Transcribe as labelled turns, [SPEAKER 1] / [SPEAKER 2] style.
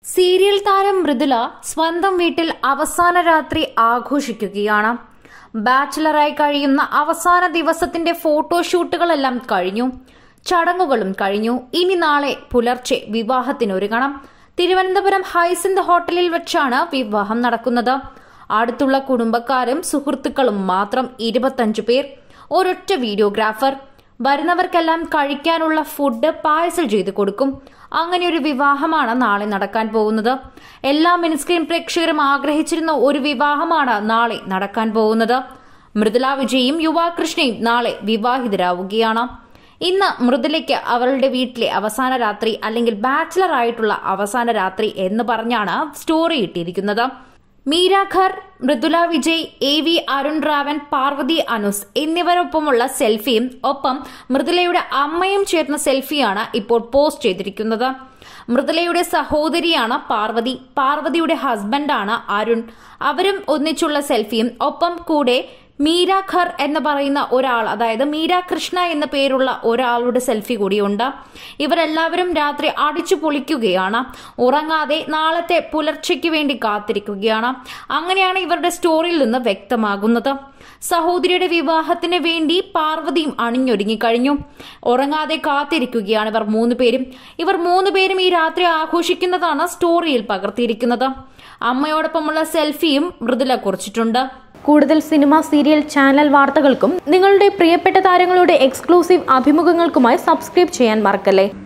[SPEAKER 1] serial താരം മൃദുല സ്വന്തം വീട്ടിൽ അവസാന രാത്രി ആഘോഷിക്കുകയാണ് ബാച്ചിലറായി കഴിയുന്ന അവസാന ദിവസത്തിന്റെ ഫോട്ടോഷൂട്ടുകളെല്ലാം കഴിഞ്ഞു ചടങ്ങുകളും കഴിഞ്ഞു ഇനി നാളെ പുലർച്ചെ വിവാഹത്തിനൊരുങ്ങണം തിരുവനന്തപുരം ഹൈസിന്ത് ഹോട്ടലിൽ വെച്ചാണ് വിവാഹം നടക്കുന്നത് അടുത്തുള്ള കുടുംബക്കാരും സുഹൃത്തുക്കളും മാത്രം ഇരുപത്തഞ്ചു പേർ ഒരൊറ്റ വീഡിയോഗ്രാഫർ വരുന്നവർക്കെല്ലാം കഴിക്കാനുള്ള ഫുഡ് പാഴ്സൽ ചെയ്തു കൊടുക്കും അങ്ങനെ ഒരു വിവാഹമാണ് നാളെ നടക്കാൻ പോകുന്നത് എല്ലാ മിനിസ്ക്രീൻ പ്രേക്ഷകരും ആഗ്രഹിച്ചിരുന്ന ഒരു വിവാഹമാണ് നാളെ നടക്കാൻ പോകുന്നത് മൃദുല വിജയും യുവാകൃഷ്ണയും നാളെ വിവാഹിതരാവുകയാണ് ഇന്ന് മൃദുലയ്ക്ക് അവളുടെ വീട്ടിലെ അവസാന രാത്രി അല്ലെങ്കിൽ ബാച്ചിലർ ആയിട്ടുള്ള അവസാന രാത്രി എന്ന് പറഞ്ഞാണ് സ്റ്റോറി ഇട്ടിരിക്കുന്നത് മീര ഖർ മൃദുല വിജയ് എ വി അരുൺ റാവൻ പാർവതി അനുസ് എന്നിവരൊപ്പമുള്ള സെൽഫിയും ഒപ്പം മൃദുലയുടെ അമ്മയും ചേർന്ന സെൽഫിയാണ് ഇപ്പോൾ പോസ്റ്റ് ചെയ്തിരിക്കുന്നത് മൃദുലയുടെ സഹോദരിയാണ് പാർവതി പാർവതിയുടെ ഹസ്ബൻഡാണ് അരുൺ അവരും ഒന്നിച്ചുള്ള സെൽഫിയും ഒപ്പം കൂടെ മീര ഖർ എന്ന് പറയുന്ന ഒരാൾ അതായത് മീര കൃഷ്ണ എന്ന പേരുള്ള ഒരാളുടെ സെൽഫി കൂടിയുണ്ട് ഇവരെല്ലാവരും രാത്രി അടിച്ചു പൊളിക്കുകയാണ് ഉറങ്ങാതെ നാളത്തെ പുലർച്ചയ്ക്ക് വേണ്ടി കാത്തിരിക്കുകയാണ് അങ്ങനെയാണ് ഇവരുടെ സ്റ്റോറിയിൽ നിന്ന് വ്യക്തമാകുന്നത് സഹോദരിയുടെ വിവാഹത്തിന് വേണ്ടി പാർവതിയും അണിഞ്ഞൊരുങ്ങിക്കഴിഞ്ഞു ഉറങ്ങാതെ കാത്തിരിക്കുകയാണ് ഇവർ മൂന്ന് പേരും ഇവർ മൂന്ന് പേരും ഈ രാത്രി ആഘോഷിക്കുന്നതാണ് സ്റ്റോറിയിൽ പകർത്തിയിരിക്കുന്നത് അമ്മയോടൊപ്പമുള്ള സെൽഫിയും മൃദുല കുറിച്ചിട്ടുണ്ട്
[SPEAKER 2] കൂടുതൽ സിനിമ സീരിയൽ ചാനൽ വാർത്തകൾക്കും നിങ്ങളുടെ പ്രിയപ്പെട്ട താരങ്ങളുടെ എക്സ്ക്ലൂസീവ് അഭിമുഖങ്ങൾക്കുമായി സബ്സ്ക്രൈബ് ചെയ്യാൻ മറക്കല്ലേ